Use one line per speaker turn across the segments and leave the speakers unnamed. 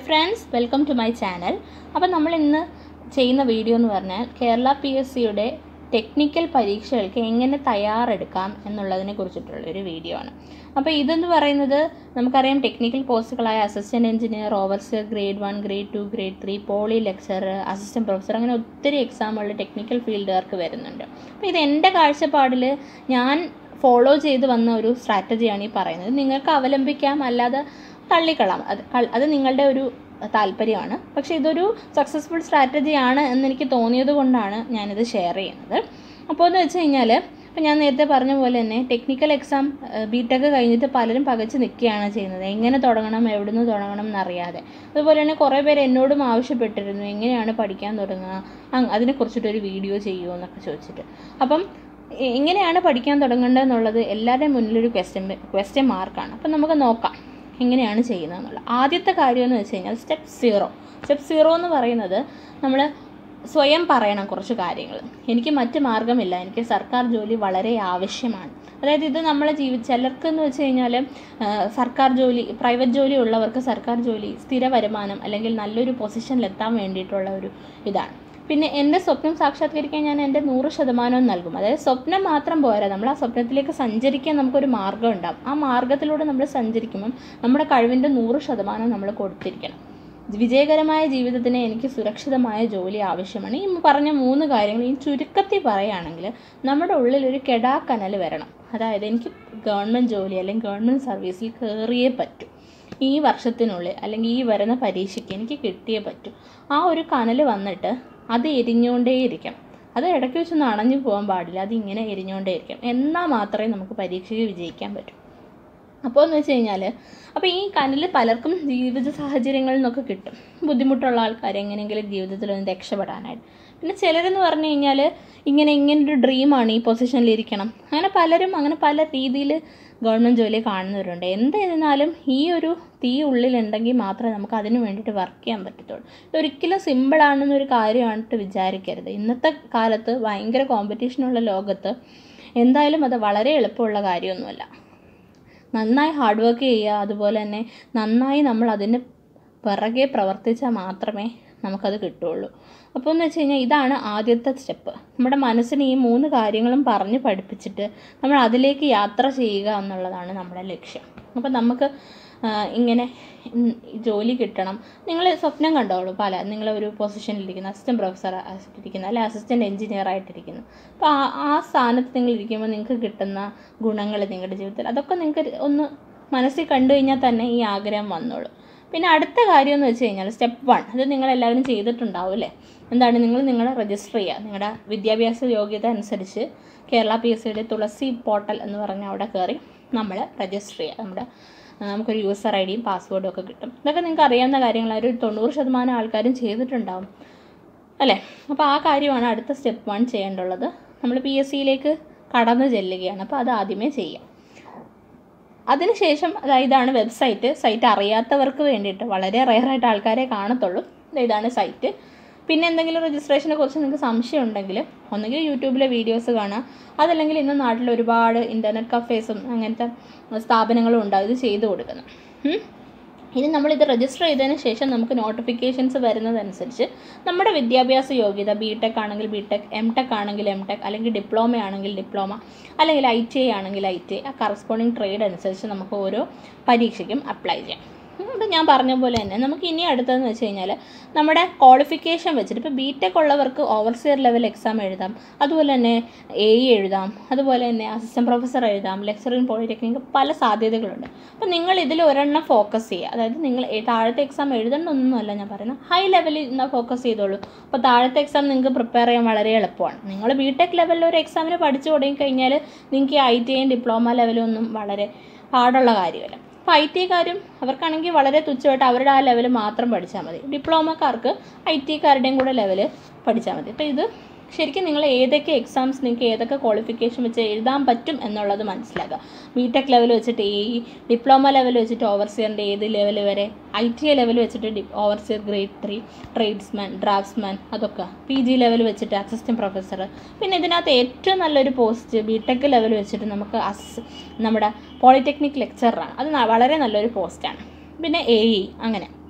Friends welcome to my channel അപ്പോൾ നമ്മൾ ഇന്ന് ചെയ്യുന്ന വീഡിയോ എന്ന് പറഞ്ഞാൽ കേരള പി എസ് സിയുടെ ടെക്നിക്കൽ പരീക്ഷകൾക്ക് എങ്ങനെ തയ്യാറെടുക്കാം എന്നുള്ളതിനെ കുറിച്ചിട്ടുള്ള ഒരു വീഡിയോ ആണ് അപ്പോൾ ഇതെന്ന് പറയുന്നത് നമുക്കറിയാം ടെക്നിക്കൽ പോസ്റ്റുകളായ assistant engineer overseer grade one grade two grade three poly lecture assistant professor അങ്ങനെ ഒത്തിരി എക്സാമുകൾ ടെക്നിക്കൽ ഫീൽഡുകാർക്ക് വരുന്നുണ്ട് അപ്പോൾ ഇത് എൻ്റെ കാഴ്ചപ്പാടിൽ ഞാൻ ഫോളോ ചെയ്ത് വന്ന ഒരു സ്ട്രാറ്റജിയാണ് ഈ പറയുന്നത് നിങ്ങൾക്ക് അവലംബിക്കാം അല്ലാതെ തള്ളിക്കളാം അത് കൾ- അത് നിങ്ങളുടെ ഒരു താല്പര്യമാണ് പക്ഷേ ഇതൊരു സക്സസ്ഫുൾ സ്ട്രാറ്റജിയാണ് എന്നെനിക്ക് തോന്നിയത് കൊണ്ടാണ് ഞാനിത് ഷെയർ ചെയ്യുന്നത് അപ്പോൾ എന്ന് വെച്ച് കഴിഞ്ഞാൽ ഇപ്പം ഞാൻ നേരത്തെ പറഞ്ഞ പോലെ തന്നെ ടെക്നിക്കൽ എക്സാം ബി ടെക് കഴിഞ്ഞിട്ട് പലരും പകച്ച് നിൽക്കുകയാണ് ചെയ്യുന്നത് എങ്ങനെ തുടങ്ങണം എവിടെ നിന്ന് തുടങ്ങണം എന്നറിയാതെ അതുപോലെ തന്നെ കുറേ പേര് എന്നോടും ആവശ്യപ്പെട്ടിരുന്നു എങ്ങനെയാണ് പഠിക്കാൻ തുടങ്ങുക അങ് അതിനെക്കുറിച്ചിട്ടൊരു വീഡിയോ ചെയ്യുമോ എന്നൊക്കെ ചോദിച്ചിട്ട് അപ്പം എ- എങ്ങനെയാണ് പഠിക്കാൻ തുടങ്ങേണ്ടത് എന്നുള്ളത് എല്ലാവരുടെയും മുന്നിലൊരു ക്വസ്റ്റ്യൻ ക്വസ്റ്റ്യൻ മാർക്കാണ് അപ്പം നമുക്ക് നോക്കാം എങ്ങനെയാണ് ചെയ്യുന്നത് എന്നുള്ളത് ആദ്യത്തെ കാര്യം എന്ന് വെച്ച് കഴിഞ്ഞാൽ സ്റ്റെപ്പ് സീറോ സ്റ്റെപ്പ് സീറോ എന്ന് പറയുന്നത് നമ്മൾ സ്വയം പറയണം കുറച്ച് കാര്യങ്ങൾ എനിക്ക് മറ്റ് മാർഗമില്ല എനിക്ക് സർക്കാർ ജോലി വളരെ ആവശ്യമാണ് അതായത് ഇത് നമ്മളെ ജീവി ചിലർക്ക് എന്ന് വെച്ച് കഴിഞ്ഞാൽ സർക്കാർ ജോലി പ്രൈവറ്റ് ജോലി ഉള്ളവർക്ക് സർക്കാർ ജോലി സ്ഥിര വരുമാനം അല്ലെങ്കിൽ നല്ലൊരു പൊസിഷനിലെത്താൻ വേണ്ടിയിട്ടുള്ള ഒരു ഇതാണ് പിന്നെ എൻ്റെ സ്വപ്നം സാക്ഷാത്കരിക്കാൻ ഞാൻ എൻ്റെ നൂറ് ശതമാനവും നൽകും അതായത് സ്വപ്നം മാത്രം പോരാ നമ്മൾ ആ സ്വപ്നത്തിലേക്ക് സഞ്ചരിക്കാൻ നമുക്കൊരു മാർഗ്ഗം ഉണ്ടാവും ആ മാർഗ്ഗത്തിലൂടെ നമ്മൾ സഞ്ചരിക്കുമ്പം നമ്മുടെ കഴിവിൻ്റെ നൂറ് ശതമാനം നമ്മൾ കൊടുത്തിരിക്കണം വിജയകരമായ ജീവിതത്തിന് എനിക്ക് സുരക്ഷിതമായ ജോലി ആവശ്യമാണ് ഈ പറഞ്ഞ മൂന്ന് കാര്യങ്ങൾ ഈ ചുരുക്കത്തിൽ പറയുകയാണെങ്കിൽ നമ്മുടെ ഉള്ളിൽ ഒരു കെടാക്കനൽ വരണം അതായത് എനിക്ക് ഗവൺമെൻറ് ജോലി അല്ലെങ്കിൽ ഗവൺമെൻറ് സർവീസിൽ കയറിയേ പറ്റൂ ഈ വർഷത്തിനുള്ളിൽ അല്ലെങ്കിൽ ഈ വരുന്ന പരീക്ഷയ്ക്ക് എനിക്ക് കിട്ടിയേ പറ്റൂ ആ ഒരു കനൽ വന്നിട്ട് അത് എരിഞ്ഞുകൊണ്ടേയിരിക്കണം അത് ഇടയ്ക്ക് വെച്ചൊന്നും അണഞ്ഞു പോകാൻ പാടില്ല അത് ഇങ്ങനെ എരിഞ്ഞുകൊണ്ടേയിരിക്കണം എന്നാൽ മാത്രമേ നമുക്ക് പരീക്ഷയ്ക്ക് വിജയിക്കാൻ പറ്റൂ അപ്പോൾ എന്ന് വെച്ച് കഴിഞ്ഞാൽ അപ്പോൾ ഈ കനൽ പലർക്കും ജീവിത സാഹചര്യങ്ങളിൽ നിന്നൊക്കെ കിട്ടും ബുദ്ധിമുട്ടുള്ള ആൾക്കാർ എങ്ങനെയെങ്കിലും ജീവിതത്തിൽ ഒന്ന് രക്ഷപ്പെടാനായിട്ട് പിന്നെ ചിലരെന്ന് പറഞ്ഞു കഴിഞ്ഞാൽ ഇങ്ങനെ ഇങ്ങനൊരു ഡ്രീമാണ് ഈ പൊസിഷനിൽ ഇരിക്കണം അങ്ങനെ പലരും അങ്ങനെ പല രീതിയിൽ ഗവൺമെൻറ് ജോലി കാണുന്നവരുണ്ട് എന്തായിരുന്നാലും ഈ ഒരു തീ ഉള്ളിലുണ്ടെങ്കിൽ മാത്രമേ നമുക്ക് അതിന് വേണ്ടിയിട്ട് വർക്ക് ചെയ്യാൻ പറ്റത്തുള്ളൂ ഇതൊരിക്കലും സിമ്പിളാണെന്നൊരു കാര്യമായിട്ട് വിചാരിക്കരുത് ഇന്നത്തെ കാലത്ത് ഭയങ്കര കോമ്പറ്റീഷനുള്ള ലോകത്ത് എന്തായാലും അത് വളരെ എളുപ്പമുള്ള കാര്യമൊന്നുമല്ല നന്നായി ഹാർഡ് വർക്ക് ചെയ്യുക അതുപോലെ തന്നെ നന്നായി നമ്മൾ അതിന് പിറകെ പ്രവർത്തിച്ചാൽ മാത്രമേ നമുക്കത് കിട്ടുള്ളൂ അപ്പോൾ എന്ന് വെച്ച് കഴിഞ്ഞാൽ ഇതാണ് ആദ്യത്തെ സ്റ്റെപ്പ് നമ്മുടെ മനസ്സിന് ഈ മൂന്ന് കാര്യങ്ങളും പറഞ്ഞ് പഠിപ്പിച്ചിട്ട് നമ്മൾ അതിലേക്ക് യാത്ര ചെയ്യുക എന്നുള്ളതാണ് നമ്മുടെ ലക്ഷ്യം അപ്പോൾ നമുക്ക് ആ, ഇങ്ങനെ ഉം, ഈ ജോലി കിട്ടണം നിങ്ങൾ സ്വപ്നം കണ്ടോളൂ പല നിങ്ങൾ ഒരു പൊസിഷനിലിരിക്കുന്ന അസിസ്റ്റൻറ്റ് പ്രൊഫസർ ഇരിക്കുന്ന അല്ലെങ്കിൽ അസിസ്റ്റൻറ്റ് എഞ്ചിനീയർ ആയിട്ടിരിക്കുന്നു അപ്പോൾ ആ ആ സ്ഥാനത്ത് നിങ്ങൾ ഇരിക്കുമ്പോൾ നിങ്ങൾക്ക് കിട്ടുന്ന ഗുണങ്ങൾ നിങ്ങളുടെ ജീവിതത്തിൽ അതൊക്കെ നിങ്ങൾക്ക് ഒന്ന് മനസ്സിൽ കണ്ടു കഴിഞ്ഞാൽ തന്നെ ഈ ആഗ്രഹം വന്നോളൂ പിന്നെ അടുത്ത കാര്യം എന്ന് വെച്ച് കഴിഞ്ഞാൽ സ്റ്റെപ്പ് വൺ അത് നിങ്ങൾ എല്ലാവരും ചെയ്തിട്ടുണ്ടാവും അല്ലേ എന്താണ് നിങ്ങൾ നിങ്ങളെ രജിസ്റ്റർ ചെയ്യുക നിങ്ങളുടെ വിദ്യാഭ്യാസ യോഗ്യത അനുസരിച്ച് കേരള പി എസ് സിയുടെ തുളസി പോർട്ടൽ എന്ന് പറഞ്ഞ അവിടെ കയറി നമ്മൾ രജിസ്റ്റർ ചെയ്യുക നമ്മുടെ ആ, നമുക്കൊരു യൂസർ ഐ ഡിയും പാസ്വേഡും ഒക്കെ കിട്ടും ഇതൊക്കെ നിങ്ങൾക്ക് അറിയാവുന്ന കാര്യങ്ങളാണ് ഒരു തൊണ്ണൂറ് ശതമാനം ആൾക്കാരും ചെയ്തിട്ടുണ്ടാവും അല്ലേ അപ്പോൾ ആ കാര്യമാണ് അടുത്ത സ്റ്റെപ്പ് വൺ ചെയ്യേണ്ടുള്ളത് നമ്മൾ പി എസ് സിയിലേക്ക് കടന്നു ചെല്ലുകയാണ് അപ്പോൾ അത് ആദ്യമേ ചെയ്യാം അതിനുശേഷം അതായത് ഇതാണ് വെബ്സൈറ്റ് സൈറ്റ് അറിയാത്തവർക്ക് വേണ്ടിയിട്ട് വളരെ റെയറായിട്ട് ആൾക്കാരെ കാണത്തുള്ളൂ ദേ ഇതാണ് സൈറ്റ് പിന്നെ എന്തെങ്കിലും രജിസ്ട്രേഷനെ കുറിച്ച് നിങ്ങൾക്ക് സംശയം ഉണ്ടെങ്കിൽ ഒന്നുകിൽ യൂട്യൂബിലെ വീഡിയോസ് കാണാം അതല്ലെങ്കിൽ ഇന്ന് നാട്ടിൽ ഒരുപാട് ഇൻ്റർനെറ്റ് കഫേസും അങ്ങനത്തെ സ്ഥാപനങ്ങളും ഉണ്ടാവും ഇത് ചെയ്തു കൊടുക്കുന്നത് ഉം. ഇനി നമ്മളിത് രജിസ്റ്റർ ചെയ്തതിന് ശേഷം നമുക്ക് നോട്ടിഫിക്കേഷൻസ് വരുന്നതനുസരിച്ച് നമ്മുടെ വിദ്യാഭ്യാസ യോഗ്യത ബി ടെക് ആണെങ്കിൽ ബി ടെക് എം ടെക് ആണെങ്കിൽ എം ടെക് അല്ലെങ്കിൽ ഡിപ്ലോമ ആണെങ്കിൽ ഡിപ്ലോമ അല്ലെങ്കിൽ ഐ ടി ഐ ആണെങ്കിൽ ഐ ടി ഐ ആ കറസ്പോണ്ടിങ് ട്രേഡ് അനുസരിച്ച് നമുക്ക് ഓരോ പരീക്ഷയ്ക്കും അപ്ലൈ ചെയ്യാം അപ്പം ഞാൻ പറഞ്ഞ പോലെ തന്നെ നമുക്ക് ഇനി അടുത്തതെന്ന് വെച്ച് കഴിഞ്ഞാൽ നമ്മുടെ ക്വാളിഫിക്കേഷൻ വെച്ചിട്ട് ഇപ്പോൾ ബി ടെക് ഉള്ളവർക്ക് ഓവർസിയർ ലെവൽ എക്സാം എഴുതാം അതുപോലെ തന്നെ എ ഇ എഴുതാം അതുപോലെ തന്നെ അസിസ്റ്റൻറ്റ് പ്രൊഫസർ എഴുതാം ലെക്ചറിങ് പോളിടെക്നിക് പല സാധ്യതകളുണ്ട് അപ്പോൾ നിങ്ങൾ ഇതിൽ ഒരെണ്ണം ഫോക്കസ് ചെയ്യുക അതായത് നിങ്ങൾ ഏ- താഴത്തെ എക്സാം എഴുതണമെന്നൊന്നുമല്ല ഞാൻ പറയുന്നത് ഹൈ ലെവലിൽ നിന്ന് ഫോക്കസ് ചെയ്തോളൂ അപ്പോൾ താഴത്തെ എക്സാം നിങ്ങൾക്ക് പ്രിപ്പയർ ചെയ്യാൻ വളരെ എളുപ്പമാണ് നിങ്ങൾ ബി ടെക് ലെവലിൽ ഒരു എക്സാമിന് പഠിച്ചു തുടങ്ങി കഴിഞ്ഞാൽ നിങ്ങൾക്ക് ഐ ടി ഐയും ഡിപ്ലോമ ലെവലും ഒന്നും വളരെ പാടുള്ള കാര്യമല്ല അപ്പോൾ ഐ ടിക്കാരും അവർക്കാണെങ്കിൽ വളരെ തുച്ഛമായിട്ട് അവരുടെ ആ ലെവൽ മാത്രം പഠിച്ചാൽ മതി ഡിപ്ലോമക്കാർക്ക് ഐ ടിക്കാരുടെയും കൂടെ ലെവൽ പഠിച്ചാൽ മതി അപ്പോൾ ഇത് ശരിക്കും നിങ്ങൾ ഏതൊക്കെ എക്സാംസ് നിങ്ങൾക്ക് ഏതൊക്കെ ക്വാളിഫിക്കേഷൻ വെച്ച് എഴുതാൻ പറ്റും എന്നുള്ളത് മനസ്സിലാക്കുക ബി ടെക് ലെവൽ വെച്ചിട്ട് ഈ ഡിപ്ലോമ ലെവൽ വെച്ചിട്ട് ഓവർസിയറിൻ്റെ ഏത് ലെവൽ വരെ ഐ ടി ഐ ലെവൽ വെച്ചിട്ട് D overseer grade three tradesman draftsman അതൊക്കെ പി ജി ലെവൽ വെച്ചിട്ട് അസിസ്റ്റൻറ്റ് പ്രൊഫസർ പിന്നെ ഇതിനകത്ത് ഏറ്റവും നല്ലൊരു പോസ്റ്റ് ബി ടെക് ലെവൽ വെച്ചിട്ട് നമുക്ക് അസ് നമ്മുടെ പോളിടെക്നിക് ലെക്ചറാണ് അത് ന- വളരെ നല്ലൊരു പോസ്റ്റാണ് പിന്നെ എ ഇ അങ്ങനെ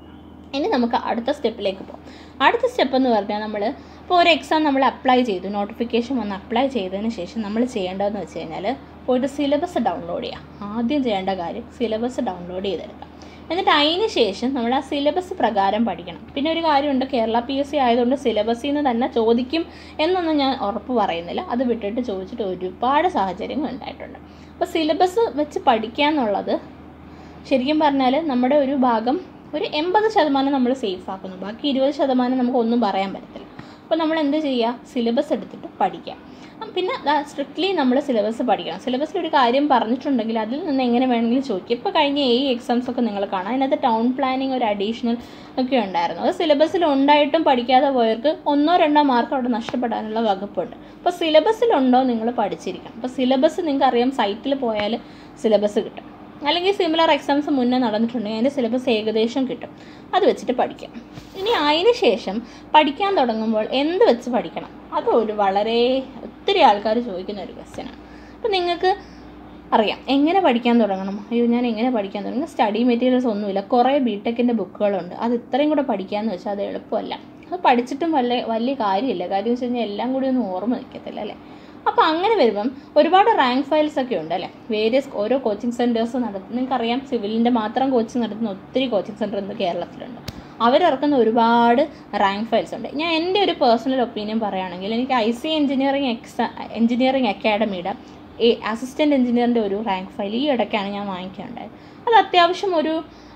ഇനി നമുക്ക് അടുത്ത സ്റ്റെപ്പിലേക്ക് പോകാം അടുത്ത സ്റ്റെപ്പ് എന്ന് പറഞ്ഞാൽ നമ്മൾ ഇപ്പോൾ ഒരു എക്സാം നമ്മൾ അപ്ലൈ ചെയ്തു നോട്ടിഫിക്കേഷൻ വന്ന് അപ്ലൈ ചെയ്തതിന് ശേഷം നമ്മൾ ചെയ്യേണ്ടതെന്ന് വെച്ച് കഴിഞ്ഞാൽ പോയിട്ട് സിലബസ് ഡൗൺലോഡ് ചെയ്യുക ആദ്യം ചെയ്യേണ്ട കാര്യം സിലബസ് ഡൗൺലോഡ് ചെയ്തെടുക്കാം എന്നിട്ട് അതിന് ശേഷം നമ്മൾ ആ സിലബസ് പ്രകാരം പഠിക്കണം പിന്നെ ഒരു കാര്യമുണ്ട് കേരള പി എസ് സി ആയതുകൊണ്ട് സിലബസിൽ നിന്ന് തന്നെ ചോദിക്കും എന്നൊന്നും ഞാൻ ഉറപ്പ് പറയുന്നില്ല അത് വിട്ടിട്ട് ചോദിച്ചിട്ട് ഒരുപാട് സാഹചര്യങ്ങൾ ഉണ്ടായിട്ടുണ്ട് അപ്പോൾ സിലബസ് വെച്ച് പഠിക്കുക എന്നുള്ളത് ശരിക്കും പറഞ്ഞാൽ നമ്മുടെ ഒരു ഭാഗം ഒരു എൺപത് ശതമാനം നമ്മൾ സേഫ് ആക്കുന്നു ബാക്കി ഇരുപത് ശതമാനം നമുക്ക് ഒന്നും പറയാൻ പറ്റത്തില്ല അപ്പോൾ നമ്മൾ എന്ത് ചെയ്യുക സിലബസ് എടുത്തിട്ട് പഠിക്കാം ആ, പിന്നെ സ്ട്രിക്ട്ലി നമ്മൾ സിലബസ് പഠിക്കണം സിലബസിൽ ഒരു കാര്യം പറഞ്ഞിട്ടുണ്ടെങ്കിൽ അതിൽ നിന്ന് എങ്ങനെ വേണമെങ്കിലും ചോദിക്കും ഇപ്പോൾ കഴിഞ്ഞ ഈ എക്സാംസ് ഒക്കെ നിങ്ങൾ കാണാം അതിനകത്ത് ടൗൺ പ്ലാനിങ് ഒരു അഡീഷണൽ ഒക്കെ ഉണ്ടായിരുന്നു അത് സിലബസിൽ ഉണ്ടായിട്ടും പഠിക്കാതെ പോയവർക്ക് ഒന്നോ രണ്ടോ മാർക്ക് അവിടെ നഷ്ടപ്പെടാനുള്ള വകുപ്പുണ്ട് അപ്പോൾ സിലബസിലുണ്ടോ നിങ്ങൾ പഠിച്ചിരിക്കണം അപ്പോൾ സിലബസ് നിങ്ങൾക്ക് അറിയാം സൈറ്റിൽ പോയാൽ സിലബസ് കിട്ടും അല്ലെങ്കിൽ സിമിലർ എക്സാംസ് മുന്നേ നടന്നിട്ടുണ്ടെങ്കിൽ അതിൻ്റെ സിലബസ് ഏകദേശം കിട്ടും അത് വെച്ചിട്ട് പഠിക്കാം ഇനി അതിന് ശേഷം പഠിക്കാൻ തുടങ്ങുമ്പോൾ എന്ത് വെച്ച് പഠിക്കണം അത് ഒരു വളരെ ഒത്തിരി ആൾക്കാർ ചോദിക്കുന്ന ഒരു ക്വസ്റ്റ്യനാണ് അപ്പോൾ നിങ്ങൾക്ക് അറിയാം എങ്ങനെ പഠിക്കാൻ തുടങ്ങണം അയ്യോ ഞാൻ എങ്ങനെ പഠിക്കാൻ തുടങ്ങും സ്റ്റഡി മെറ്റീരിയൽസ് ഒന്നുമില്ല കുറേ ബി ടെക്കിൻ്റെ ബുക്കുകളുണ്ട് അത് ഇത്രയും കൂടെ പഠിക്കാമെന്ന് വെച്ചാൽ അത് എളുപ്പമല്ല അത് പഠിച്ചിട്ടും വലിയ വലിയ കാര്യമില്ല കാര്യം വെച്ച് കഴിഞ്ഞാൽ എല്ലാം കൂടി ഒന്നും ഓർമ്മ നിൽക്കത്തില്ല അല്ലേ അപ്പോൾ അങ്ങനെ വരുമ്പം ഒരുപാട് റാങ്ക് ഫയൽസ് ഒക്കെ ഉണ്ട് അല്ലേ വേരിയസ് ഓരോ കോച്ചിങ് സെൻറ്റേഴ്സ് നടത്തും നിങ്ങൾക്കറിയാം സിവിലിൻ്റെ മാത്രം കോച്ചിങ് നടത്തുന്ന ഒത്തിരി കോച്ചിങ് സെൻറ്റർ ഇന്ന് കേരളത്തിലുണ്ട് അവരിറക്കുന്ന ഒരുപാട് റാങ്ക് ഫയൽസ് ഉണ്ട് ഞാൻ എൻ്റെ ഒരു പേഴ്സണൽ ഒപ്പീനിയൻ പറയുകയാണെങ്കിൽ എനിക്ക് ഐ സി എഞ്ചിനീയറിംഗ് എക്സാ എഞ്ചിനീയറിംഗ് അക്കാഡമിയുടെ ഈ അസിസ്റ്റൻറ്റ് എഞ്ചിനീയറിൻ്റെ ഒരു റാങ്ക് ഫയൽ ഈ ഇടയ്ക്കാണ് ഞാൻ വാങ്ങിക്കുകയുണ്ടായത് അത് അത്യാവശ്യം ഒരു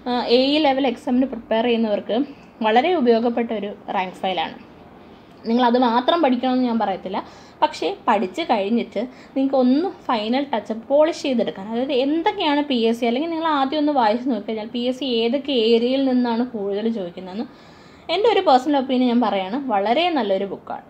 എ ഇ ലെവൽ എക്സാമിന് പ്രിപ്പയർ ചെയ്യുന്നവർക്ക് വളരെ ഉപയോഗപ്പെട്ട ഒരു റാങ്ക് ഫയലാണ് നിങ്ങൾ അത് മാത്രം പഠിക്കണമെന്ന് ഞാൻ പറയത്തില്ല പക്ഷേ പഠിച്ച് കഴിഞ്ഞിട്ട് നിങ്ങൾക്ക് ഒന്ന് ഫൈനൽ ടച്ച് പോളിഷ് ചെയ്തെടുക്കാൻ അതായത് എന്തൊക്കെയാണ് പി എസ് സി അല്ലെങ്കിൽ നിങ്ങൾ ആദ്യം ഒന്ന് വായിച്ച് നോക്കിക്കഴിഞ്ഞാൽ പി എസ് സി ഏതൊക്കെ ഏരിയയിൽ നിന്നാണ് കൂടുതൽ ചോദിക്കുന്നതെന്ന് എൻ്റെ ഒരു പേഴ്സണൽ ഒപ്പീനിയൻ ഞാൻ പറയാണ് വളരെ നല്ലൊരു ബുക്കാണ്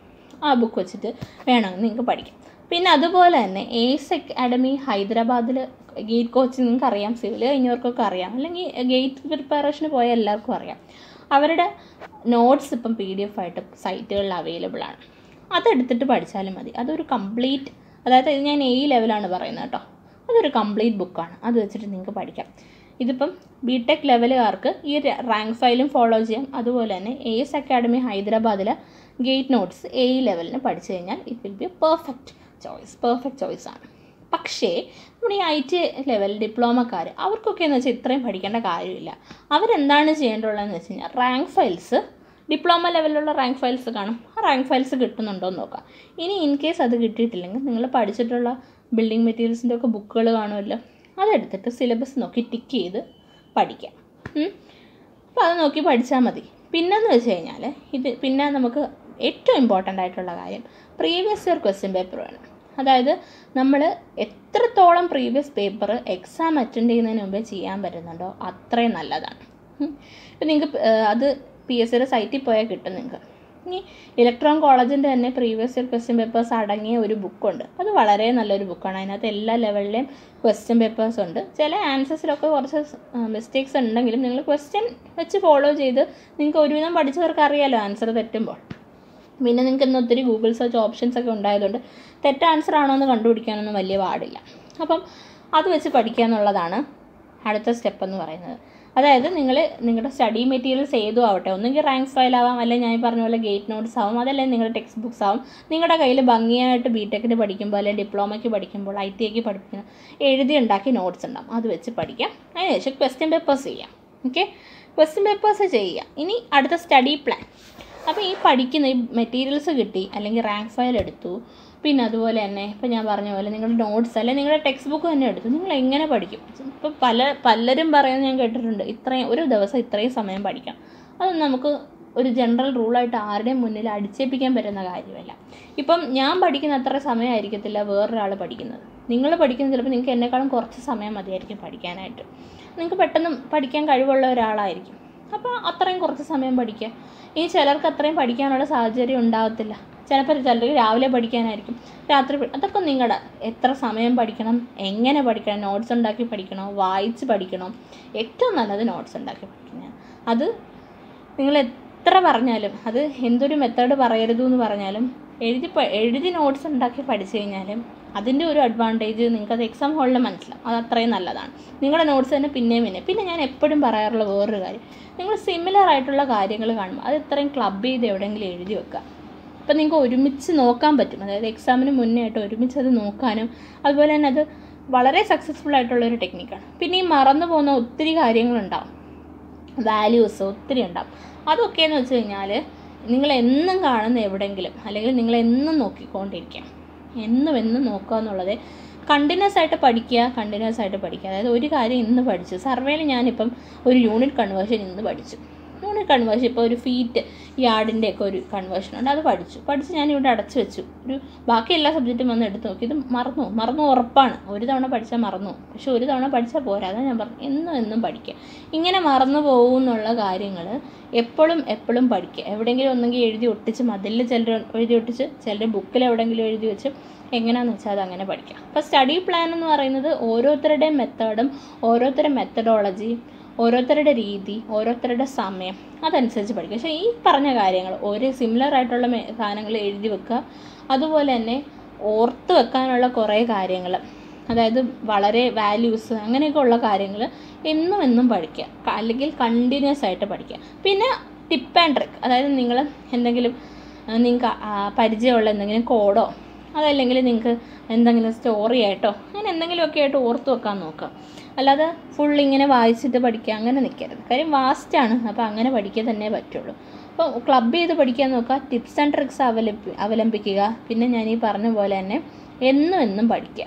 ആ ബുക്ക് വെച്ചിട്ട് വേണമെങ്കിൽ നിങ്ങൾക്ക് പഠിക്കാം പിന്നെ അതുപോലെ തന്നെ ഏസ് അക്കാഡമി ഹൈദരാബാദിൽ ഗേറ്റ് കോച്ചിങ് നിങ്ങൾക്ക് അറിയാം സിവിൽ കഴിഞ്ഞവർക്കൊക്കെ അറിയാം അല്ലെങ്കിൽ ഗേറ്റ് പ്രിപ്പറേഷന് പോയ എല്ലാവർക്കും അറിയാം അവരുടെ നോട്ട്സ് ഇപ്പം പി ഡി എഫ് ആയിട്ട് സൈറ്റുകളിൽ അവൈലബിൾ ആണ് അതെടുത്തിട്ട് പഠിച്ചാലും മതി അതൊരു കംപ്ലീറ്റ് അതായത് ഇത് ഞാൻ എ ലെവലാണ് പറയുന്നത് കേട്ടോ അതൊരു കംപ്ലീറ്റ് ബുക്കാണ് അത് വെച്ചിട്ട് നിങ്ങൾക്ക് പഠിക്കാം ഇതിപ്പം ബി ടെക് ലെവലുകാർക്ക് ഈ റാങ്ക് ഫയലും ഫോളോ ചെയ്യാം അതുപോലെ തന്നെ എസ് അക്കാഡമി ഹൈദരാബാദിലെ ഗേറ്റ് നോട്ട്സ് എ ലെവലിന് പഠിച്ചു കഴിഞ്ഞാൽ it will be perfect choice perfect choice ആണ് പക്ഷേ നമ്മുടെ ഈ ഐ ടി ലെവൽ ഡിപ്ലോമക്കാർ അവർക്കൊക്കെ എന്ന് വെച്ചാൽ ഇത്രയും പഠിക്കേണ്ട കാര്യമില്ല അവരെന്താണ് ചെയ്യേണ്ടതെന്ന് വെച്ച് കഴിഞ്ഞാൽ റാങ്ക് ഫയൽസ് ഡിപ്ലോമ ലെവലിലുള്ള റാങ്ക് ഫയൽസ് കാണും ആ റാങ്ക് ഫയൽസ് കിട്ടുന്നുണ്ടോ എന്ന് നോക്കാം ഇനി ഇൻ കേസ് അത് കിട്ടിയിട്ടില്ലെങ്കിൽ നിങ്ങൾ പഠിച്ചിട്ടുള്ള ബിൽഡിംഗ് മെറ്റീരിയൽസിൻ്റെ ഒക്കെ ബുക്കുകൾ കാണുമല്ലോ അതെടുത്തിട്ട് സിലബസ് നോക്കി ടിക്ക് ചെയ്ത് പഠിക്കാം ഉം. അപ്പോൾ അത് നോക്കി പഠിച്ചാൽ മതി പിന്നെന്ന് വെച്ച് കഴിഞ്ഞാൽ ഇത് പിന്നെ നമുക്ക് ഏറ്റവും ഇമ്പോർട്ടൻ്റ് ആയിട്ടുള്ള കാര്യം പ്രീവിയസ് ഇയർ ക്വസ്റ്റ്യൻ പേപ്പർ വേണം അതായത് നമ്മൾ എത്രത്തോളം പ്രീവിയസ് പേപ്പർ എക്സാം അറ്റൻഡ് ചെയ്യുന്നതിന് മുമ്പേ ചെയ്യാൻ പറ്റുന്നുണ്ടോ അത്രയും നല്ലതാണ് ഇപ്പം നിങ്ങൾക്ക് അത് പി എസ് സിയുടെ സൈറ്റിൽ പോയാൽ കിട്ടും നിങ്ങൾക്ക് ഇനി ഇലക്ട്രോൺ കോളേജിൻ്റെ തന്നെ പ്രീവിയസ് ഇയർ ക്വസ്റ്റ്യൻ പേപ്പേഴ്സ് അടങ്ങിയ ഒരു ബുക്കുണ്ട് അത് വളരെ നല്ലൊരു ബുക്കാണ് അതിനകത്ത് എല്ലാ ലെവലിലെയും ക്വസ്റ്റ്യൻ പേപ്പേഴ്സ് ഉണ്ട് ചില ആൻസേഴ്സിലൊക്കെ കുറച്ച് മിസ്റ്റേക്സ് ഉണ്ടെങ്കിലും നിങ്ങൾ ക്വസ്റ്റ്യൻ വെച്ച് ഫോളോ ചെയ്ത് നിങ്ങൾക്ക് ഒരുവിധം പഠിച്ചവർക്ക് അറിയാലോ ആൻസർ തെറ്റുമ്പോൾ പിന്നെ നിങ്ങൾക്ക് ഇന്ന് ഒത്തിരി ഗൂഗിൾ സെർച്ച് ഓപ്ഷൻസ് ഒക്കെ ഉണ്ടായതുകൊണ്ട് തെറ്റ ആൻസർ ആണോ എന്ന് കണ്ടുപിടിക്കാനൊന്നും വലിയ പാടില്ല അപ്പം അത് വെച്ച് പഠിക്കുക എന്നുള്ളതാണ് അടുത്ത സ്റ്റെപ്പ് എന്ന് പറയുന്നത് അതായത് നിങ്ങൾ നിങ്ങളുടെ സ്റ്റഡി മെറ്റീരിയൽസ് ഏതും ആവട്ടെ ഒന്നുകിൽ റാങ്ക് ഫയൽ ആവാം അല്ലെങ്കിൽ ഞാൻ ഈ പറഞ്ഞ പോലെ ഗേറ്റ് നോട്ട്സ് ആവും അതല്ലെങ്കിൽ നിങ്ങളുടെ ടെക്സ്റ്റ് ബുക്സ് ആവും നിങ്ങളുടെ കയ്യിൽ ഭംഗിയായിട്ട് ബി ടെക്കിന് പഠിക്കുമ്പോൾ അല്ലെങ്കിൽ ഡിപ്ലോമയ്ക്ക് പഠിക്കുമ്പോൾ ഐ ടി ഐക്ക് പഠിക്കുന്ന എഴുതി ഉണ്ടാക്കി നോട്ട്സ് ഉണ്ടാവും അത് വെച്ച് പഠിക്കാം അതിനുശേഷം ക്വസ്റ്റ്യൻ പേപ്പേഴ്സ് ചെയ്യാം ഓക്കെ ക്വസ്റ്റ്യൻ പേപ്പേഴ്സ് ചെയ്യുക ഇനി അടുത്ത സ്റ്റഡി പ്ലാൻ അപ്പോൾ ഈ പഠിക്കുന്ന ഈ മെറ്റീരിയൽസ് കിട്ടി അല്ലെങ്കിൽ റാങ്ക് ഫയൽ എടുത്തു പിന്നെ അതുപോലെ തന്നെ ഇപ്പോൾ ഞാൻ പറഞ്ഞ പോലെ നിങ്ങളുടെ നോട്ട്സ് അല്ലെങ്കിൽ നിങ്ങളുടെ ടെക്സ്റ്റ് ബുക്ക് തന്നെ എടുത്തു നിങ്ങൾ എങ്ങനെ പഠിക്കും ഇപ്പോൾ പല പലരും പറയുന്നത് ഞാൻ കേട്ടിട്ടുണ്ട് ഇത്രയും ഒരു ദിവസം ഇത്രയും സമയം പഠിക്കാം അത് നമുക്ക് ഒരു ജനറൽ റൂളായിട്ട് ആരുടെയും മുന്നിൽ അടിച്ചേൽപ്പിക്കാൻ പറ്റുന്ന കാര്യമല്ല ഇപ്പം ഞാൻ പഠിക്കുന്ന അത്ര സമയമായിരിക്കത്തില്ല വേറൊരാൾ പഠിക്കുന്നത് നിങ്ങൾ പഠിക്കുന്നത് ചിലപ്പോൾ നിങ്ങൾക്ക് എന്നെക്കാളും കുറച്ച് സമയം മതിയായിരിക്കും പഠിക്കാനായിട്ട് നിങ്ങൾക്ക് പെട്ടെന്ന് പഠിക്കാൻ കഴിവുള്ള ഒരാളായിരിക്കും അപ്പോൾ അത്രയും കുറച്ച് സമയം പഠിക്കുക ഇനി ചിലർക്ക് അത്രയും പഠിക്കാനുള്ള സാഹചര്യം ഉണ്ടാകത്തില്ല ചിലപ്പോൾ ചിലർക്ക് രാവിലെ പഠിക്കാനായിരിക്കും രാത്രി പഠി- അതൊക്കെ നിങ്ങളുടെ എത്ര സമയം പഠിക്കണം എങ്ങനെ പഠിക്കണം നോട്ട്സ് ഉണ്ടാക്കി പഠിക്കണോ വായിച്ച് പഠിക്കണോ ഏറ്റവും നല്ലത് നോട്ട്സ് ഉണ്ടാക്കി പഠിക്കുന്നതാണ് അത് നിങ്ങൾ എത്ര പറഞ്ഞാലും അത് എന്തൊരു മെത്തേഡ് പറയരുത് എന്ന് പറഞ്ഞാലും എഴുതി പ- എഴുതി നോട്ട്സ് ഉണ്ടാക്കി പഠിച്ചു കഴിഞ്ഞാലും അതിൻ്റെ ഒരു അഡ്വാൻറ്റേജ് നിങ്ങൾക്ക് അത് എക്സാം ഹാളിൽ മനസ്സിലാവും അത് അത്രയും നല്ലതാണ് നിങ്ങളുടെ നോട്ട്സ് തന്നെ പിന്നെയും പിന്നെ പിന്നെ ഞാൻ എപ്പോഴും പറയാറുള്ള വേറൊരു കാര്യം നിങ്ങൾ സിമിലർ ആയിട്ടുള്ള കാര്യങ്ങൾ കാണുമ്പോൾ അത് ഇത്രയും ക്ലബ് ചെയ്ത് എവിടെയെങ്കിലും എഴുതി വെക്കുക അപ്പം നിങ്ങൾക്ക് ഒരുമിച്ച് നോക്കാൻ പറ്റും അതായത് എക്സാമിന് മുന്നേ ആയിട്ട് ഒരുമിച്ച് അത് നോക്കാനും അതുപോലെ തന്നെ അത് വളരെ സക്സസ്ഫുൾ ആയിട്ടുള്ളൊരു ടെക്നിക്കാണ് പിന്നെ ഈ മറന്നു പോകുന്ന ഒത്തിരി കാര്യങ്ങളുണ്ടാവും വാല്യൂസ് ഒത്തിരി ഉണ്ടാവും അതൊക്കെ എന്ന് വെച്ച് കഴിഞ്ഞാൽ നിങ്ങൾ എന്നും കാണുന്ന എവിടെയെങ്കിലും അല്ലെങ്കിൽ നിങ്ങൾ എന്നും നോക്കിക്കൊണ്ടിരിക്കുക എന്നും എന്നും നോക്കുക എന്നുള്ളത് കണ്ടിന്യൂസ് ആയിട്ട് പഠിക്കുക കണ്ടിന്യൂസ് ആയിട്ട് പഠിക്കുക അതായത് ഒരു കാര്യം ഇന്ന് പഠിച്ചു സർവേയിൽ ഞാനിപ്പം ഒരു യൂണിറ്റ് കൺവേർഷൻ ഇന്ന് പഠിച്ചു യൂണിറ്റ് കൺവേർഷൻ ഇപ്പോൾ ഒരു ഫീറ്റ് യാർഡിൻ്റെ ഒക്കെ ഒരു കൺവേർഷൻ ഉണ്ട് അത് പഠിച്ചു പഠിച്ച് ഞാൻ ഇവിടെ അടച്ചു വെച്ചു ഒരു ബാക്കി എല്ലാ സബ്ജക്റ്റും വന്ന് എടുത്ത് നോക്കി ഇത് മറന്നു മറന്നു ഉറപ്പാണ് ഒരു തവണ പഠിച്ചാൽ മറന്നു പക്ഷെ ഒരു തവണ പഠിച്ചാൽ പോരാ അതാണ് ഞാൻ പറഞ്ഞു എന്നും എന്നും പഠിക്കുക ഇങ്ങനെ മറന്നു പോകും എന്നുള്ള കാര്യങ്ങൾ എപ്പോഴും എപ്പോഴും പഠിക്കുക എവിടെയെങ്കിലും ഒന്നെങ്കിൽ എഴുതി ഒട്ടിച്ച് മതിലിൽ ചിലർ എഴുതി ഒട്ടിച്ച് ചിലർ ബുക്കിൽ എവിടെയെങ്കിലും എഴുതി വെച്ച് എങ്ങനെയാണെന്ന് വെച്ചാൽ അത് അങ്ങനെ പഠിക്കാം അപ്പോൾ സ്റ്റഡി പ്ലാൻ എന്ന് പറയുന്നത് ഓരോരുത്തരുടെയും മെത്തേഡും ഓരോരുത്തരുടെ മെത്തഡോളജി ഓരോരുത്തരുടെ രീതി ഓരോരുത്തരുടെ സമയം അതനുസരിച്ച് പഠിക്കുക പക്ഷേ ഈ പറഞ്ഞ കാര്യങ്ങൾ ഒരേ സിമിലർ ആയിട്ടുള്ള മെ- സാധനങ്ങൾ എഴുതി വെക്കുക അതുപോലെ തന്നെ ഓർത്ത് വെക്കാനുള്ള കുറേ കാര്യങ്ങൾ അതായത് വളരെ വാല്യൂസ് അങ്ങനെയൊക്കെ ഉള്ള കാര്യങ്ങൾ എന്നും എന്നും പഠിക്കുക ക- അല്ലെങ്കിൽ കണ്ടിന്യൂസ് ആയിട്ട് പഠിക്കുക പിന്നെ ടിപ്പ് ആൻഡ് ട്രിക്ക് അതായത് നിങ്ങൾ എന്തെങ്കിലും നിങ്ങൾക്ക് പരിചയമുള്ള എന്തെങ്കിലും കോഡോ അതല്ലെങ്കിൽ നിങ്ങൾക്ക് എന്തെങ്കിലും സ്റ്റോറി ആയിട്ടോ അങ്ങനെ എന്തെങ്കിലുമൊക്കെ ആയിട്ട് ഓർത്ത് വെക്കാൻ നോക്കുക അല്ലാതെ ഫുൾ ഇങ്ങനെ വായിച്ചിട്ട് പഠിക്കുക അങ്ങനെ നിൽക്കരുത് കാര്യം വാസ്റ്റാണ് അപ്പോൾ അങ്ങനെ പഠിക്കുക തന്നെ പറ്റുള്ളൂ അപ്പോൾ ക്ലബ് ചെയ്ത് പഠിക്കാൻ നോക്കുക ടിപ്സ് ആൻഡ് ട്രിക്സ് അവലംബി അവലംബിക്കുക പിന്നെ ഞാൻ ഈ പറഞ്ഞ പോലെ തന്നെ എന്നും എന്നും പഠിക്കുക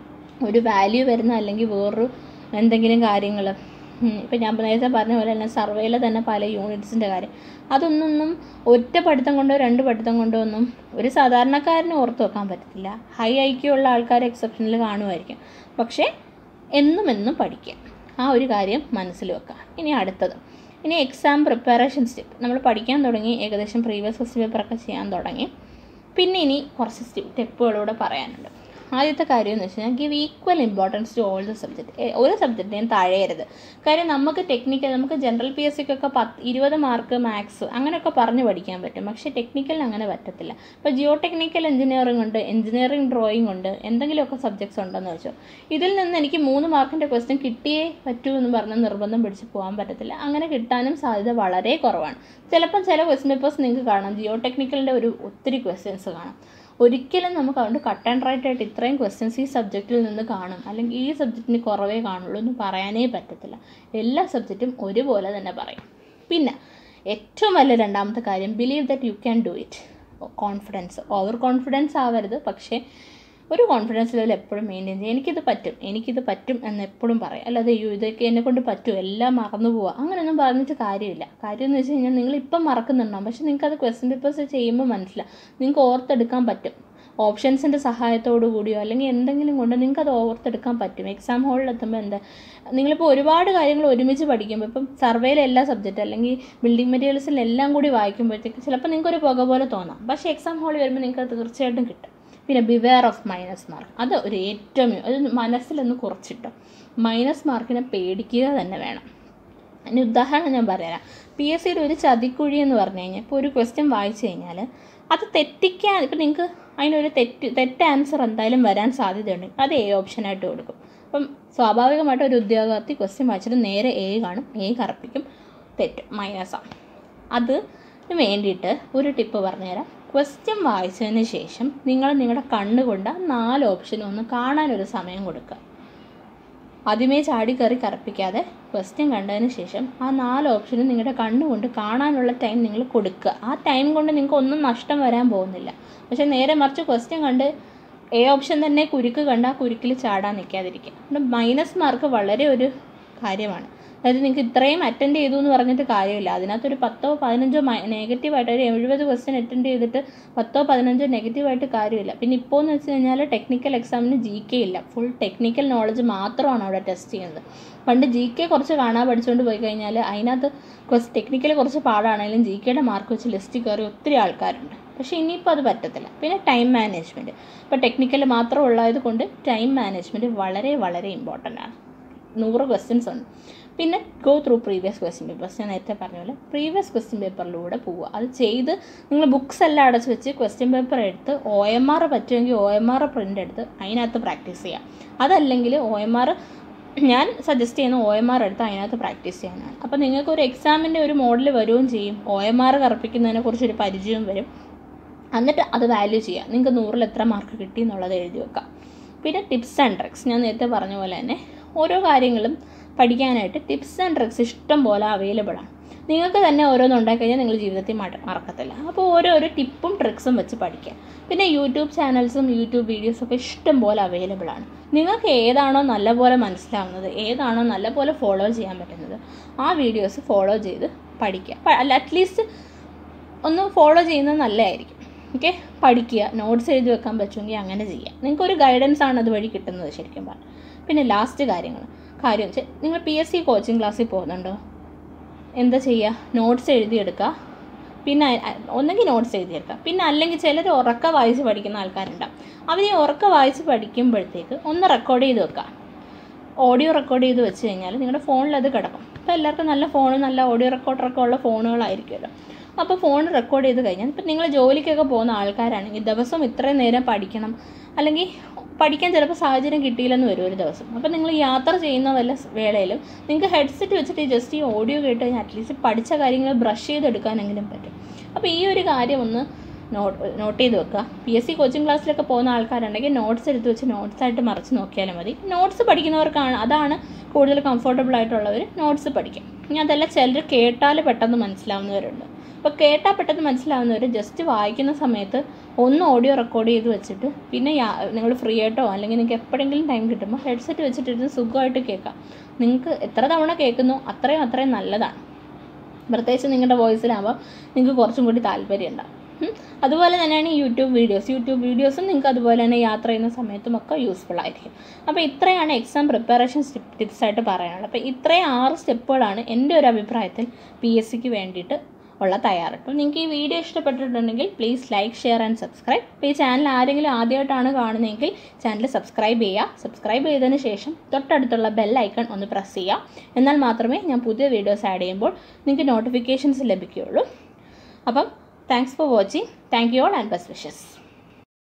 ഒരു വാല്യൂ വരുന്ന അല്ലെങ്കിൽ വേറൊരു എന്തെങ്കിലും കാര്യങ്ങൾ ഇപ്പം ഞാൻ നേരത്തെ പറഞ്ഞ പോലെ തന്നെ സർവേയിലെ തന്നെ പല യൂണിറ്റ്സിൻ്റെ കാര്യം അതൊന്നൊന്നും ഒറ്റ പഠിത്തം കൊണ്ടോ രണ്ട് പഠിത്തം കൊണ്ടോ ഒന്നും ഒരു സാധാരണക്കാരന് ഓർത്ത് വെക്കാൻ പറ്റത്തില്ല ഹൈ ഐക്യു ഉള്ള ആൾക്കാർ എക്സെപ്ഷനിൽ കാണുമായിരിക്കും പക്ഷേ എന്നും എന്നും പഠിക്കുക ആ ഒരു കാര്യം മനസ്സിൽ വെക്കുക ഇനി അടുത്തത് ഇനി എക്സാം പ്രിപ്പറേഷൻ സ്റ്റെപ്പ് നമ്മൾ പഠിക്കാൻ തുടങ്ങി ഏകദേശം പ്രീവിയസ് ക്വസ്റ്റ്യൻ പേപ്പറൊക്കെ ചെയ്യാൻ തുടങ്ങി പിന്നെ ഇനി കുറച്ച് സ്റ്റെപ്പുകളൂടെ പറയാനുണ്ട് ആദ്യത്തെ കാര്യം എന്ന് വെച്ചാൽ give equal importance to all the subject ഒരു സബ്ജക്റ്റിനെയും താഴെയരുത് കാര്യം നമുക്ക് ടെക്നിക്കൽ നമുക്ക് ജനറൽ പി എസ് സിക്കൊക്കെ പത്ത് ഇരുപത് മാർക്ക് മാത്സ് അങ്ങനെയൊക്കെ പറഞ്ഞ് പഠിക്കാൻ പറ്റും പക്ഷേ ടെക്നിക്കലിന് അങ്ങനെ പറ്റത്തില്ല ഇപ്പോൾ ജിയോ ടെക്നിക്കൽ എഞ്ചിനീയറിംഗ് ഉണ്ട് എഞ്ചിനീയറിംഗ് ഡ്രോയിങ് ഉണ്ട് എന്തെങ്കിലുമൊക്കെ സബ്ജക്ട്സ് ഉണ്ടെന്ന് വെച്ചോ ഇതിൽ നിന്ന് എനിക്ക് മൂന്ന് മാർക്കിൻ്റെ ക്വസ്റ്റ്യൻ കിട്ടിയേ പറ്റൂ എന്ന് പറഞ്ഞ് നിർബന്ധം പിടിച്ച് പോകാൻ പറ്റത്തില്ല അങ്ങനെ കിട്ടാനും സാധ്യത വളരെ കുറവാണ് ചിലപ്പം ചില ക്വസ്റ്റ്യൻ പേപ്പേഴ്സ് നിങ്ങൾക്ക് കാണാം ജിയോ ടെക്നിക്കലിൻ്റെ ഒരു ഒത്തിരി ക്വസ്റ്റ്യൻസ് കാണാം ഒരിക്കലും നമുക്ക് അതുകൊണ്ട് കട്ട് ആൻഡ് റൈറ്റ് ആയിട്ട് ഇത്രയും ക്വസ്റ്റ്യൻസ് ഈ സബ്ജക്റ്റിൽ നിന്ന് കാണും അല്ലെങ്കിൽ ഈ സബ്ജക്റ്റിന് കുറവേ കാണുള്ളൂ എന്ന് പറയാനേ പറ്റത്തില്ല എല്ലാ സബ്ജക്റ്റും ഒരുപോലെ തന്നെ പറയും പിന്നെ ഏറ്റവും വലിയ രണ്ടാമത്തെ കാര്യം believe that you can do it confidence over confidence ആവരുത് പക്ഷേ ഒരു കോൺഫിഡൻസ് ലെവൽ എപ്പോഴും മെയിൻറ്റെയിൻ ചെയ്യുക എനിക്കിത് പറ്റും എനിക്കിത് പറ്റും എന്ന് എപ്പോഴും പറയും അല്ലാതെ അയ്യോ ഇതൊക്കെ എന്നെ കൊണ്ട് പറ്റും എല്ലാം മറന്നു പോവുക അങ്ങനെയൊന്നും പറഞ്ഞിട്ട് കാര്യമില്ല കാര്യം എന്ന് വെച്ച് കഴിഞ്ഞാൽ നിങ്ങൾ ഇപ്പം മറക്കുന്നുണ്ടാവും പക്ഷേ നിങ്ങൾക്ക് അത് ക്വസ്റ്റ്യൻ പേപ്പേഴ്സ് ചെയ്യുമ്പോൾ മനസ്സിലാവും നിങ്ങൾക്ക് ഓർത്തെടുക്കാൻ പറ്റും ഓപ്ഷൻസിൻ്റെ സഹായത്തോടു കൂടിയോ അല്ലെങ്കിൽ എന്തെങ്കിലും കൊണ്ട് നിങ്ങൾക്ക് അത് ഓർത്തെടുക്കാൻ പറ്റും എക്സാം ഹാളിൽ എത്തുമ്പോൾ എന്താ നിങ്ങളിപ്പോൾ ഒരുപാട് കാര്യങ്ങൾ ഒരുമിച്ച് പഠിക്കുമ്പോൾ ഇപ്പം സർവേയിലെ എല്ലാ സബ്ജക്റ്റ് അല്ലെങ്കിൽ ബിൽഡിംഗ് മെറ്റീരിയൽസിൽ എല്ലാം കൂടി വായിക്കുമ്പോഴത്തേക്ക് ചിലപ്പോൾ നിങ്ങൾക്ക് ഒരു പുക പോലെ തോന്നാം പക്ഷേ എക്സാം ഹാളിൽ വരുമ്പോൾ നിങ്ങൾക്ക് അത് തീർച്ചയായിട്ടും കിട്ടും പിന്നെ ബിവെയർ ഓഫ് മൈനസ് മാർക്ക് അത് ഒരു ഏറ്റവും അത് മനസ്സിലൊന്ന് കുറച്ചിട്ടോ മൈനസ് മാർക്കിനെ പേടിക്കുക തന്നെ വേണം അതിന് ഉദാഹരണം ഞാൻ പറയാം പി എസ് സിയുടെ ഒരു ചതിക്കുഴി എന്ന് പറഞ്ഞു കഴിഞ്ഞാൽ ഇപ്പോൾ ഒരു ക്വസ്റ്റ്യൻ വായിച്ചു കഴിഞ്ഞാൽ അത് തെറ്റിക്കാൻ ഇപ്പം നിങ്ങൾക്ക് അതിനൊരു തെറ്റ് തെറ്റ് ആൻസർ എന്തായാലും വരാൻ സാധ്യതയുണ്ട് അത് എ ഓപ്ഷനായിട്ട് കൊടുക്കും അപ്പം സ്വാഭാവികമായിട്ട് ഒരു ഉദ്യോഗാർത്ഥി ക്വസ്റ്റ്യൻ വായിച്ചിട്ട് നേരെ എ കാണും എ കറപ്പിക്കും തെറ്റ് മൈനസാണ് അത് വേണ്ടിയിട്ട് ഒരു ടിപ്പ് പറഞ്ഞുതരാം ക്വസ്റ്റ്യൻ വായിച്ചതിന് ശേഷം നിങ്ങൾ നിങ്ങളുടെ കണ്ണുകൊണ്ട് ആ നാല് ഓപ്ഷനും ഒന്ന് കാണാനൊരു സമയം കൊടുക്കുക ആദ്യമേ ചാടി കയറി കറപ്പിക്കാതെ ക്വസ്റ്റ്യൻ കണ്ടതിന് ശേഷം ആ നാല് ഓപ്ഷനും നിങ്ങളുടെ കണ്ണുകൊണ്ട് കാണാനുള്ള ടൈം നിങ്ങൾ കൊടുക്കുക ആ ടൈം കൊണ്ട് നിങ്ങൾക്ക് ഒന്നും നഷ്ടം വരാൻ പോകുന്നില്ല പക്ഷേ നേരെ മറിച്ച് ക്വസ്റ്റ്യൻ കണ്ട് എ ഓപ്ഷൻ തന്നെ കുരുക്ക് കണ്ട് ആ കുരുക്കിൽ ചാടാൻ നിൽക്കാതിരിക്കുക അതുകൊണ്ട് മൈനസ് മാർക്ക് വളരെ ഒരു കാര്യമാണ് അതായത് നിങ്ങൾക്ക് ഇത്രയും അറ്റൻഡ് ചെയ്തു എന്ന് പറഞ്ഞിട്ട് കാര്യമില്ല അതിനകത്തൊരു പത്തോ പതിനഞ്ചോ നെഗറ്റീവായിട്ട് ഒരു എഴുപത് ക്വസ്റ്റ്യൻ അറ്റൻഡ് ചെയ്തിട്ട് പത്തോ പതിനഞ്ചോ നെഗറ്റീവായിട്ട് കാര്യമില്ല പിന്നെ ഇപ്പോൾ എന്ന് വെച്ച് കഴിഞ്ഞാൽ ടെക്നിക്കൽ എക്സാമിന് ജി കെ ഇല്ല ഫുൾ ടെക്നിക്കൽ നോളജ് മാത്രമാണ് അവിടെ ടെസ്റ്റ് ചെയ്യുന്നത് പണ്ട് ജി കെ കുറച്ച് കാണാൻ പഠിച്ചുകൊണ്ട് പോയി കഴിഞ്ഞാൽ അതിനകത്ത് ക്വസ്റ്റ് ടെക്നിക്കൽ കുറച്ച് പാടാണെങ്കിലും ജി കെയുടെ മാർക്ക് വെച്ച് ലിസ്റ്റിൽ കയറി ഒത്തിരി ആൾക്കാരുണ്ട് പക്ഷേ ഇനിയിപ്പോൾ അത് പറ്റത്തില്ല പിന്നെ ടൈം മാനേജ്മെൻറ്റ് ഇപ്പോൾ ടെക്നിക്കൽ മാത്രം ഉള്ളത് കൊണ്ട് ടൈം മാനേജ്മെൻറ്റ് വളരെ വളരെ ഇമ്പോർട്ടൻ്റ് ആണ് നൂറ് ക്വസ്റ്റ്യൻസ് ഉണ്ട് പിന്നെ go through previous question papers ഞാൻ നേരത്തെ പറഞ്ഞ പോലെ പ്രീവിയസ് ക്വസ്റ്റ്യൻ പേപ്പറിലൂടെ പോവുക അത് ചെയ്ത് നിങ്ങൾ ബുക്സ് എല്ലാം അടച്ച് വെച്ച് ക്വസ്റ്റ്യൻ പേപ്പർ എടുത്ത് ഒ എം ആർ പറ്റുമെങ്കിൽ ഒ എം ആർ പ്രിൻ്റ് എടുത്ത് അതിനകത്ത് പ്രാക്ടീസ് ചെയ്യാം അതല്ലെങ്കിൽ ഒ എം ആർ ഞാൻ സജസ്റ്റ് ചെയ്യുന്ന ഒ എം ആർ എടുത്ത് അതിനകത്ത് പ്രാക്ടീസ് ചെയ്യാനാണ് അപ്പോൾ നിങ്ങൾക്ക് ഒരു എക്സാമിൻ്റെ ഒരു മോഡൽ വരികയും ചെയ്യും ഒ എം ആർ കറപ്പിക്കുന്നതിനെ കുറിച്ചൊരു പരിചയവും വരും എന്നിട്ട് അത് വാല്യൂ ചെയ്യുക നിങ്ങൾക്ക് നൂറിൽ എത്ര മാർക്ക് കിട്ടി എന്നുള്ളത് എഴുതി വെക്കാം പിന്നെ ടിപ്സ് ആൻഡ് ട്രിക്സ് ഞാൻ നേരത്തെ പറഞ്ഞ പോലെ തന്നെ ഓരോ കാര്യങ്ങളും പഠിക്കാനായിട്ട് ടിപ്സ് ആൻഡ് ട്രിക്സ് ഇഷ്ടം പോലെ അവൈലബിൾ ആണ് നിങ്ങൾക്ക് തന്നെ ഓരോന്ന് ഉണ്ടാക്കി കഴിഞ്ഞാൽ നിങ്ങൾ ജീവിതത്തിൽ മട മറക്കത്തില്ല അപ്പോൾ ഓരോരോ ടിപ്പും ട്രിക്സും വെച്ച് പഠിക്കുക പിന്നെ യൂട്യൂബ് ചാനൽസും യൂട്യൂബ് വീഡിയോസും ഒക്കെ ഇഷ്ടം പോലെ അവൈലബിൾ ആണ് നിങ്ങൾക്ക് ഏതാണോ നല്ലപോലെ മനസ്സിലാവുന്നത് ഏതാണോ നല്ലപോലെ ഫോളോ ചെയ്യാൻ പറ്റുന്നത് ആ വീഡിയോസ് ഫോളോ ചെയ്ത് പഠിക്കുക അല്ല അറ്റ്ലീസ്റ്റ് ഒന്ന് ഫോളോ ചെയ്യുന്നത് നല്ലതായിരിക്കും ഓക്കെ പഠിക്കുക നോട്ട്സ് എഴുതി വെക്കാൻ പറ്റുമെങ്കിൽ അങ്ങനെ ചെയ്യുക നിങ്ങൾക്ക് ഒരു ഗൈഡൻസ് ആണ് അതുവഴി കിട്ടുന്നത് ശരിക്കും പറഞ്ഞാൽ പിന്നെ ലാസ്റ്റ് കാര്യങ്ങൾ കാര്യം വെച്ചാൽ നിങ്ങൾ പി എസ് സി കോച്ചിങ് ക്ലാസ്സിൽ പോകുന്നുണ്ടോ എന്താ ചെയ്യുക നോട്ട്സ് എഴുതിയെടുക്കുക പിന്നെ ഒന്നെങ്കിൽ നോട്ട്സ് എഴുതിയെടുക്കുക പിന്നെ അല്ലെങ്കിൽ ചിലർ ഉറക്ക വായിച്ച് പഠിക്കുന്ന ആൾക്കാരുണ്ടാവും അവർ ഈ ഉറക്ക വായിച്ച് പഠിക്കുമ്പോഴത്തേക്ക് ഒന്ന് റെക്കോർഡ് ചെയ്ത് വെക്കുക ഓഡിയോ റെക്കോർഡ് ചെയ്ത് വെച്ച് കഴിഞ്ഞാൽ നിങ്ങളുടെ ഫോണിൽ അത് കിടക്കും ഇപ്പോൾ എല്ലാവർക്കും നല്ല ഫോൺ നല്ല ഓഡിയോ റെക്കോർഡറൊക്കെ ഉള്ള ഫോണുകളായിരിക്കുമല്ലോ അപ്പോൾ ഫോൺ റെക്കോർഡ് ചെയ്ത് കഴിഞ്ഞാൽ ഇപ്പം നിങ്ങൾ ജോലിക്കൊക്കെ പോകുന്ന ആൾക്കാരാണെങ്കിൽ ദിവസം ഇത്രയും നേരം പഠിക്കണം അല്ലെങ്കിൽ പഠിക്കാൻ ചിലപ്പോൾ സാഹചര്യം കിട്ടിയില്ലെന്ന് വരും ഒരു ദിവസം അപ്പോൾ നിങ്ങൾ യാത്ര ചെയ്യുന്ന വല്ല വേളയിലും നിങ്ങൾക്ക് ഹെഡ്സെറ്റ് വെച്ചിട്ട് ജസ്റ്റ് ഈ ഓഡിയോ കേട്ട് കഴിഞ്ഞാൽ അറ്റ്ലീസ്റ്റ് പഠിച്ച കാര്യങ്ങൾ ബ്രഷ് ചെയ്തെടുക്കാനെങ്കിലും പറ്റും അപ്പോൾ ഈ ഒരു കാര്യം ഒന്ന് നോട്ട് നോട്ട് ചെയ്ത് വെക്കുക പി എസ് സി കോച്ചിങ് ക്ലാസ്സിലൊക്കെ പോകുന്ന ആൾക്കാരുണ്ടെങ്കിൽ നോട്ട്സ് എടുത്ത് വെച്ച് നോട്ട്സ് ആയിട്ട് മറിച്ച് നോക്കിയാലും മതി നോട്ട്സ് പഠിക്കുന്നവർക്കാണ് അതാണ് കൂടുതൽ കംഫർട്ടബിൾ ആയിട്ടുള്ളവർ നോട്ട്സ് പഠിക്കും ഇനി അതല്ല ചിലർ കേട്ടാൽ പെട്ടെന്ന് മനസ്സിലാവുന്നവരുണ്ട് അപ്പോൾ കേട്ടാൽ പെട്ടെന്ന് മനസ്സിലാവുന്നവർ ജസ്റ്റ് വായിക്കുന്ന സമയത്ത് ഒന്ന് ഓഡിയോ റെക്കോർഡ് ചെയ്ത് വെച്ചിട്ട് പിന്നെ നിങ്ങൾ ഫ്രീ ആയിട്ടോ അല്ലെങ്കിൽ നിങ്ങൾക്ക് എപ്പോഴെങ്കിലും ടൈം കിട്ടുമ്പോൾ ഹെഡ്സെറ്റ് വെച്ചിട്ടിരുന്ന് സുഖമായിട്ട് കേൾക്കാം നിങ്ങൾക്ക് എത്ര തവണ കേൾക്കുന്നോ അത്രയും അത്രയും നല്ലതാണ് പ്രത്യേകിച്ച് നിങ്ങളുടെ വോയിസിലാകുമ്പോൾ നിങ്ങൾക്ക് കുറച്ചും കൂടി താല്പര്യം ഉണ്ടാകും അതുപോലെ തന്നെയാണ് ഈ യൂട്യൂബ് വീഡിയോസ് യൂട്യൂബ് വീഡിയോസും നിങ്ങൾക്ക് അതുപോലെ തന്നെ യാത്ര ചെയ്യുന്ന സമയത്തും ഒക്കെ യൂസ്ഫുൾ ആയിരിക്കും അപ്പോൾ ഇത്രയാണ് എക്സാം പ്രിപ്പറേഷൻ ടിപ്സ് ആയിട്ട് പറയാനുള്ളത് അപ്പോൾ ഇത്രയും ആറ് സ്റ്റെപ്പുകളാണ് എൻ്റെ ഒരു അഭിപ്രായത്തിൽ പി എസ് സിക്ക് വേണ്ടിയിട്ട് ഉള്ള തയ്യാറെടുപ്പ് നിങ്ങൾക്ക് ഈ വീഡിയോ ഇഷ്ടപ്പെട്ടിട്ടുണ്ടെങ്കിൽ please like share and subscribe ഇപ്പോൾ ഈ ചാനൽ ആരെങ്കിലും ആദ്യമായിട്ടാണ് കാണുന്നതെങ്കിൽ ചാനൽ സബ്സ്ക്രൈബ് ചെയ്യുക സബ്സ്ക്രൈബ് ചെയ്തതിന് ശേഷം തൊട്ടടുത്തുള്ള ബെൽ ഐക്കൺ ഒന്ന് പ്രസ് ചെയ്യുക എന്നാൽ മാത്രമേ ഞാൻ പുതിയ വീഡിയോസ് ആഡ് ചെയ്യുമ്പോൾ നിങ്ങൾക്ക് നോട്ടിഫിക്കേഷൻസ് ലഭിക്കുകയുള്ളൂ അപ്പം thanks for watching thank you all and best wishes